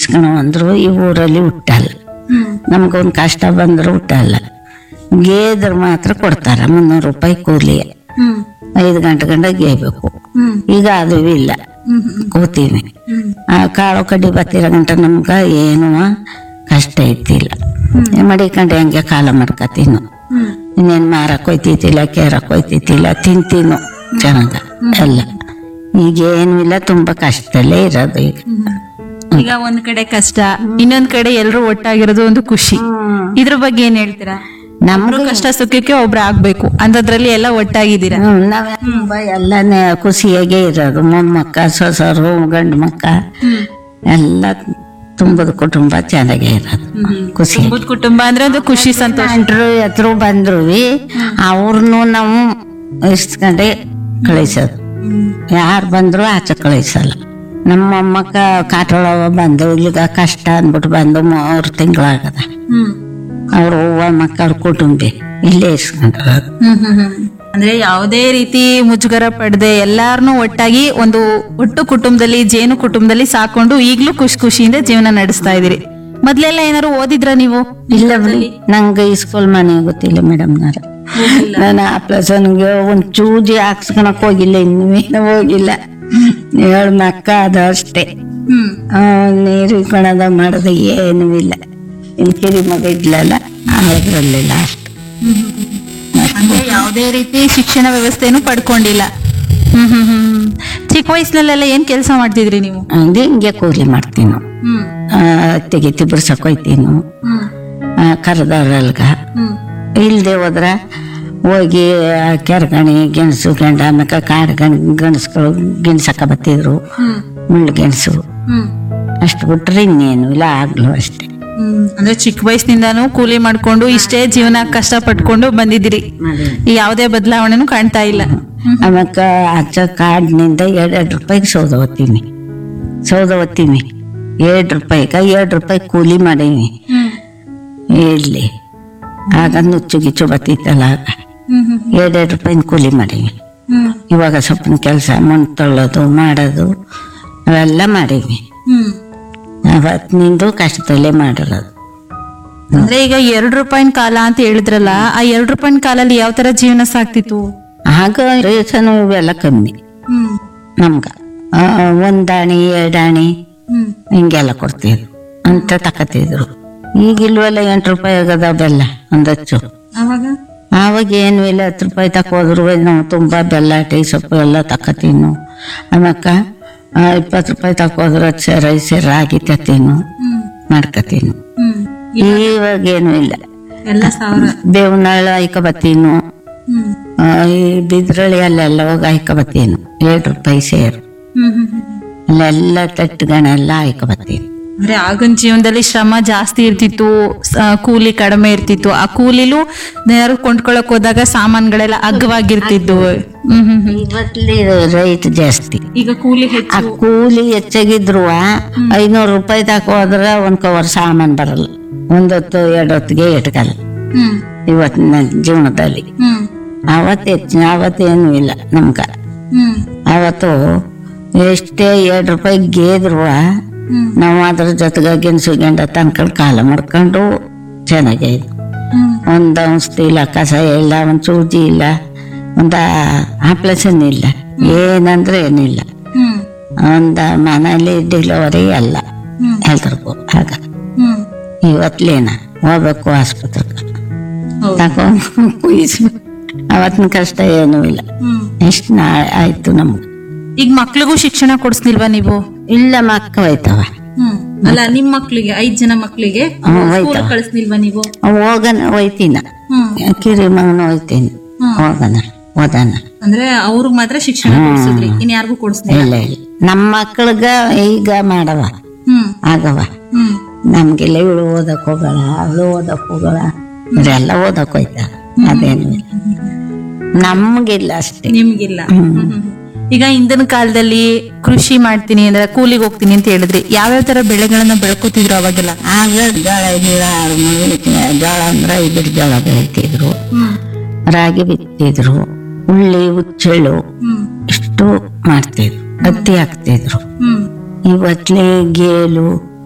ಇಸ್ಕೊಳೋ ಅಂದ್ರು ಈ ಊರಲ್ಲಿ ಹುಟ್ಟಲ್ಲ ಹ್ಮ್ ನಮ್ಗೊಂದು ಕಷ್ಟ ಬಂದ್ರು ಹುಟ್ಟಲ್ಲ ಗೇದ್ರ ಮಾತ್ರ ಕೊಡ್ತಾರ ಮುನ್ನೂರು ರೂಪಾಯಿ ಕೂಲಿ ಹ್ಮ್ ಐದು ಗಂಟೆ ಗಂಟ ಗೇಯ್ಬೇಕು ಹ್ಮ್ ಈಗ ಅದು ಇಲ್ಲ ಹ್ಮ್ ಹ್ಮ್ ಕೂತೀವಿ ಹ್ಮ್ ಆ ಕಾಳು ಕಡ್ಡಿ ಬತ್ತಿರೋ ಗಂಟ ನಮ್ಗ ಏನು ಕಷ್ಟ ಐತಿಲ್ಲ ಮಡಿಕೊಂಡು ಹಂಗೆ ಕಾಲ ಮಾಡ್ಕತೀನು ಹ್ಮ್ ಇನ್ನೇನು ಮಾರಕ್ ಹೋಯ್ತಿದ್ದಿಲ್ಲ ಕೇರಕ್ ಹೋಯ್ತಿದ್ದಿಲ್ಲ ತಿಂತೀನು ಚೆನ್ನಾಗ ಎಲ್ಲ ಈಗ ಏನು ಇಲ್ಲ ತುಂಬಾ ಕಷ್ಟದಲ್ಲೇ ಇರೋದು ಈಗ ಈಗ ಒಂದ್ ಕಡೆ ಕಷ್ಟ ಇನ್ನೊಂದ್ ಕಡೆ ಎಲ್ರು ಒಟ್ಟಾಗಿರೋದು ಒಂದು ಖುಷಿ ಇದ್ರ ಬಗ್ಗೆ ಏನ್ ಹೇಳ್ತೀರಾ ನಮ್ಗೆ ಒಬ್ರು ಕಷ್ಟ ಸುಖಕ್ಕೆ ಒಬ್ರು ಆಗ್ಬೇಕು ಅಂತದ್ರಲ್ಲಿ ಎಲ್ಲ ಒಟ್ಟಾಗಿದ್ದೀರಾ ಹ್ಮ್, ನಾವ್ ತುಂಬಾ ಎಲ್ಲನೇ ಖುಷಿಯಾಗೇ ಇರೋದು ಮೊಮ್ಮಕ್ಕ ಸೊಸರು ಗಂಡು ಮಕ್ಕ ಎಲ್ಲ ತುಂಬದ ಕುಟುಂಬ ಚೆನ್ನಾಗೇ ಇರೋದು ಖುಷಿ ತುಂಬದ ಕುಟುಂಬ ಅಂದ್ರೆ ಒಂದು ಖುಷಿ ಸಂತೋಷ ನೆಂಟ್ರು ಎತ್ತರು ಬಂದ್ರು ಅವ್ರನ್ನು ನಾವು ಇಸ್ಕೊಂಡೆ ಕಳಿಸೋದು ಯಾರು ಬಂದ್ರು ಆಚೆ ಕಳಿಸಲ್ಲ ನಮ್ಮ ಮೊಮ್ಮಕ್ಕ ಕಾಟೊಳವ ಬಂದು ಇಲ್ಲಿಗ ಕಷ್ಟ ಅಂದ್ಬಿಟ್ಟು ಬಂದು ಮೂರು ತಿಂಗಳಾಗದ ಹ್ಮ್ ಅವ್ರ ಹೂವ ಮಕ್ಕಳ ಕುಟುಂಬಿ ಇಲ್ಲೇ ಇಸ್ಕೊಂಡಿರೋದು ಹ್ಮ್ ಹ್ಮ್ ಹ್ಮ್. ಅಂದ್ರೆ ಯಾವುದೇ ರೀತಿ ಮುಜುಗರ ಪಡದೆ ಎಲ್ಲಾರನು ಒಟ್ಟಾಗಿ ಒಂದು ಒಟ್ಟು ಕುಟುಂಬದಲ್ಲಿ ಜೇನು ಕುಟುಂಬದಲ್ಲಿ ಸಾಕೊಂಡು ಈಗ್ಲೂ ಖುಷಿ ಖುಷಿಯಿಂದ ಜೀವನ ನಡೆಸ್ತಾ ಇದೀರಿ ಮೊದ್ಲೆಲ್ಲ ಏನಾರು ಓದಿದ್ರ ನೀವು ಇಲ್ಲ ಬಿಡಿ ನಂಗೆ ಈ ಸ್ಕೂಲ್ ಮನೆ ಗೊತ್ತಿಲ್ಲ ಮೇಡಮ್ ನಾರ ನಾನು ಆ ಪ್ಲಸನ್ಗೆ ಒಂದ್ ಚೂಜಿ ಹಾಕ್ಸ್ಕೊಳಕ್ ಹೋಗಿಲ್ಲ ಇನ್ನೂ ಹೋಗಿಲ್ಲ ಏಳು ಮಕ್ಕ ಅದು ಅಷ್ಟೇ ಹ್ಮ್ ಆ, ನೀರು ಇಟ್ಕೊಳದ ಮಾಡೋದು ಏನೂ ಇಲ್ಲ ಇನ್ ಕಿರಿ ಮಗ ಇದ್ಲಲ್ಲ ಅದ್ರಲ್ಲಿಲ್ಲ ಅಷ್ಟು ಅಂದ್ರೆ ಯಾವುದೇ ರೀತಿ ಶಿಕ್ಷಣ ವ್ಯವಸ್ಥೆನೂ ಪಡ್ಕೊಂಡಿಲ್ಲ ಹ್ಮ್ ಹ್ಮ್ ಹ್ಮ್ ಚಿಕ್ಕ ವಯಸ್ಸಿನಲ್ಲೆಲ್ಲ ಏನ್ ಕೆಲಸ ಮಾಡ್ತಿದ್ರಿ ನೀವು ಹಂಗೆ ಹಿಂಗೆ ಕೂಲಿ ಮಾಡ್ತೀನಿ ಹ್ಮ್ ತೆಗಿತಿ ಬಿಡ್ಸಕ್ ಹೋಯ್ತೀನಿ ಹ್ಮ್ ಕರೆದವ್ರಲ್ಗ ಹ್ಮ್ ಇಲ್ದೆ ಹೋದ್ರ ಹೋಗಿ ಆ ಕೆರ್ಗಣಿ ಗೆಣಸು ಗಂಡ ಆಮೇಲೆ ಕಾಡು ಗಣ ಗಣಸ್ಗಳು ಗೆಣಸಕ್ಕ ಬತ್ತಿದ್ರು ಹ್ಮ್ ಮುಳ್ಳು ಗೆಣಸು ಹ್ಮ್ ಅಷ್ಟು ಬಿಟ್ರೆ ಇನ್ನೇನು ಇಲ್ಲ ಆಗ್ಲೂ ಅಷ್ಟೇ ಹ್ಮ್ ಅಂದ್ರೆ ಚಿಕ್ಕ ವಯಸ್ಸಿನಿಂದಾನು ಕೂಲಿ ಮಾಡ್ಕೊಂಡು ಇಷ್ಟೇ ಜೀವನ ಕಷ್ಟ ಪಟ್ಕೊಂಡು ಬಂದಿದ್ದೀರಿ ಈ ಯಾವುದೇ ಬದಲಾವಣೆನೂ ಕಾಣ್ತಾ ಇಲ್ಲ ಆಮೇಲೆ ಆಚೆ ಕಾಡಿನಿಂದ ಎರಡೆರಡು ರೂಪಾಯಿಗೆ ಸೌದೆ ಒತ್ತೀನಿ ಸೌದೆ ಒತ್ತೀನಿ ಎರಡು ರೂಪಾಯಿಗೆ ಎರಡು ರೂಪಾಯಿ ಕೂಲಿ ಮಾಡೀನಿ ಹ್ಮ್ ಇಲ್ಲಿ ಆಗ ನುಚ್ಚು ಗಿಚ್ಚು ಬತ್ತಿತ್ತಲ್ಲ ಆಗ ಹ್ಮ್ ಹ್ಮ್ ಎರಡೆರಡು ರೂಪಾಯಿನ ಕೂಲಿ ಮಾಡೀವಿ ಹ್ಮ್ ಇವಾಗ ಸ್ವಪ್ನ ಕೆಲಸ ಮಣ್ಣು ತೊಳ್ಳೋದು ಮಾಡೋದು ಅವೆಲ್ಲ ಮಾಡೀವಿ ಹ್ಮ್ ಅವತ್ತಿನಿಂದ ಕಷ್ಟದಲ್ಲೇ ಮಾಡಿರೋದು ಅಂದ್ರೆ ಈಗ ಎರಡ್ ರೂಪಾಯಿನ ಕಾಲ ಅಂತ ಹೇಳಿದ್ರಲ್ಲ ಆ ಎರಡ್ ರೂಪಾಯಿನ ಕಾಲಲ್ಲಿ ಯಾವ ತರ ಜೀವನ ಸಾಕ್ತಿತ್ತು ಆಗ ರೇಷನ್ ಇವೆಲ್ಲ ಕಮ್ಮಿ ಹ್ಮ್ ನಮ್ಗ ಆ, ಒಂದಾಣಿ ಎರಡಾಣಿ ಹ್ಮ್ ಹಿಂಗೆಲ್ಲ ಕೊಡ್ತಿದ್ರು ಅಂತ ತಕತಿದ್ರು ಈಗ ಇಲ್ವಲ್ಲ ಎಂಟು ರೂಪಾಯಿ ಆಗದ ಬೆಲ್ಲ ಒಂದಚ್ಚು ಅವಾಗ ಆವಾಗ ಏನು ಇಲ್ಲ ಹತ್ತು ರೂಪಾಯಿ ತಕೋದ್ರು ನಾವು ತುಂಬಾ ಬೆಲ್ಲ ಟೀ ಸೊಪ್ಪು ಎಲ್ಲ ತಕತೀನು ಆಮ್ಯಾಕ ಇಪ್ಪತ್ತು ರೂಪಾಯಿ ತಕೋದ್ರು ಹತ್ತು ಸೇರ ಐದು ಸೇರ ರಾಗಿ ತತ್ತೀನು ಹ್ಮ್ ಮಾಡ್ಕತೀನು ಹ್ಮ್ ಇವಾಗ ಏನು ಇಲ್ಲ ಎಲ್ಲ ಸಾವಿರ ಬೇವನಾಳ ಐಕ ಬತ್ತೀನು ಹ್ಮ್ ಆ, ಈ ಬಿದ್ರಳಿ ಅಲ್ಲೆಲ್ಲ ಹೋಗಿ ಐಕ ಬತ್ತೀನು ಎರಡು ರೂಪಾಯಿ ಸೇರು ಹ್ಮ್ ಹ್ಮ್ ಹ್ಮ್ ಅಲ್ಲೆಲ್ಲ ತಟ್ಟುಗಳೆಲ್ಲ ಐಕ ಬತ್ತೀನಿ ಅಂದ್ರೆ ಆಗಿನ ಜೀವನದಲ್ಲಿ ಶ್ರಮ ಜಾಸ್ತಿ ಇರ್ತಿತ್ತು ಸ- ಕೂಲಿ ಕಡಿಮೆ ಇರ್ತಿತ್ತು ಆ ಕೂಲಿಲೂ ಯಾರು ಕೊಂಡ್ಕೊಳಕ್ ಹೋದಾಗ ಸಾಮಾನ್ಗಳೆಲ್ಲ ಅಗ್ಗವಾಗಿರ್ತಿದ್ವು ಹ್ಮ್ ಹ್ಮ್ ಹ್ಮ್ ಇವತ್ತಲ್ಲಿ ರೈಟ್ ಜಾಸ್ತಿ ಈಗ ಕೂಲಿ ಆ ಹೆಚ್ಚು ಕೂಲಿ ಹೆಚ್ಚಾಗಿದ್ರು ಐನೂರು ರೂಪಾಯಿ ತಕ ಹೋದ್ರೆ ಒಂದ್ ಕವರ್ ಸಾಮಾನ್ ಬರಲ್ಲ ಒಂದೊತ್ತು ಎರಡು ಹೊತ್ತಿಗೆ ಇಟ್ಕಲ್ಲ ಹ್ಮ್ ಇವತ್ತಿನ ಜೀವನದಲ್ಲಿ ಹ್ಮ್ ಅವತ್ತು ಹೆಚ್ಚು ಅವತ್ತೇನು ಇಲ್ಲ ನಮ್ಗ ಹ್ಮ್ ಅವತ್ತು ಎಷ್ಟೇ ಎರಡು ರೂಪಾಯಿ ಗೇದ್ರು ಹ್ಮ್ ನಾವು ಅದ್ರ ಜೊತೆಗೆ ಗೆಣಸು ಗೆಂಡ ತಂದ್ಕೊಂಡು ಕಾಲ ಮಾಡ್ಕೊಂಡು ಚೆನ್ನಾಗೇ ಇದ್ವು ಹ್ಮ್ ಒಂದು ಔಷಧಿ ಇಲ್ಲ ಕಸ ಇಲ್ಲ ಒಂದು ಸೂಜಿ ಇಲ್ಲ ಒಂದು ಆಪ್ರೇಷನ್ ಇಲ್ಲ ಏನಂದ್ರೆ ಏನಿಲ್ಲ ಹ್ಮ್ ಒಂದು ಮನೇಲಿ ಡೆಲಿವರಿ ಎಲ್ಲ ಹ್ಮ್ ಎಲ್ರಿಗೂ ಆಗ ಹ್ಮ್ ಇವತ್ಲೇನ ಹೋಗ್ಬೇಕು ಆಸ್ಪತ್ರೆಗೆ ಹೌದು. ತಗೊಂಡು ಕುಯಿಸ್ಬೇಕು ಅವತ್ತಿನ ಕಷ್ಟ ಏನೂ ಇಲ್ಲ ಹ್ಮ್ ಎಷ್ಟು ನಾ ಆಯ್ತು ನಮ್ಗೆ ಈಗ ಮಕ್ಳಿಗೂ ಶಿಕ್ಷಣ ಕೊಡಿಸ್ಲಿಲ್ವಾ ನೀವು ಇಲ್ಲ ಮಕ್ಕ ಹೋಯ್ತವ ಹ್ಮ್ ಅಲ್ಲ ನಿಮ್ ಮಕ್ಳಿಗೆ ಐದ್ ಜನ ಮಕ್ಳಿಗೆ ಹ್ಮ್, ಸ್ಕೂಲ್ ಹೋಯ್ತವ. ಕಳಿಸ್ಲಿಲ್ವಾ ನೀವು ಹೋಗನ ಹೋಯ್ತೀನ ಹ್ಮ್ ಕಿರಿ ಮಗನ ಹೋಯ್ತೀನಿ ಹ್ಮ್. ಹೋಗನ ಓದನ ಅಂದ್ರೆ ಅವ್ರಿಗೆ ಮಾತ್ರ ಶಿಕ್ಷಣ ಕೊಡ್ಸಿದ್ರಿ ಇನ್ ಯಾರಿಗೂ ಕೊಡಿಸ್ಲಿಲ್ಲ ಇಲ್ಲ ಇಲ್ಲ ನಮ್ಮ ಮಕ್ಕಳಿಗ ಈಗ ಮಾಡವ ಹ್ಮ್ ಆಗವ ಹ್ಮ್ ನಮ್ಗೆಲ್ಲ ಇವಳು ಓದಕ್ ಹೋಗಲ್ಲ ಅವಳು ಓದಕ್ ಹೋಗಲ್ಲ ಇವರೆಲ್ಲ ಓದಕ್ ಹೋಯ್ತಾರ ಅದೇನು ಇಲ್ಲ ನಮ್ಗಿಲ್ಲ ಅಷ್ಟೇ ನಿಮ್ಗಿಲ್ಲ ಹ್ಮ್, ಹ್ಮ್, ಹ್ಮ್. ಈಗ ಹಿಂದಿನ ಕಾಲದಲ್ಲಿ ಕೃಷಿ ಮಾಡ್ತೀನಿ ಅಂದ್ರೆ ಕೂಲಿಗೆ ಹೋಗ್ತೀನಿ ಅಂತ ಹೇಳಿದ್ರಿ ಯಾವ್ಯಾವ ತರ ಬೆಳೆಗಳನ್ನ ಬೆಳ್ಕೊತಿದ್ರು ಅವಾಗೆಲ್ಲ ಆಗ ಜೋಳ ಗಿಳ ಜೋಳ ಅಂದ್ರೆ ಇದ್ರ ಜೋಳ ಬೆಳಿತಿದ್ರು ಹ್ಮ್ ರಾಗಿ ಬಿತ್ತಿದ್ರು ಉಳ್ಳಿ ಹುಚ್ಚೆಳ್ಳು ಹ್ಮ್ ಇಷ್ಟು ಮಾಡ್ತಿದ್ರು ಹತ್ತಿ ಹಾಕ್ತಿದ್ರು ಹ್ಮ್ ಇವತ್ಲೆ ಗೇಲು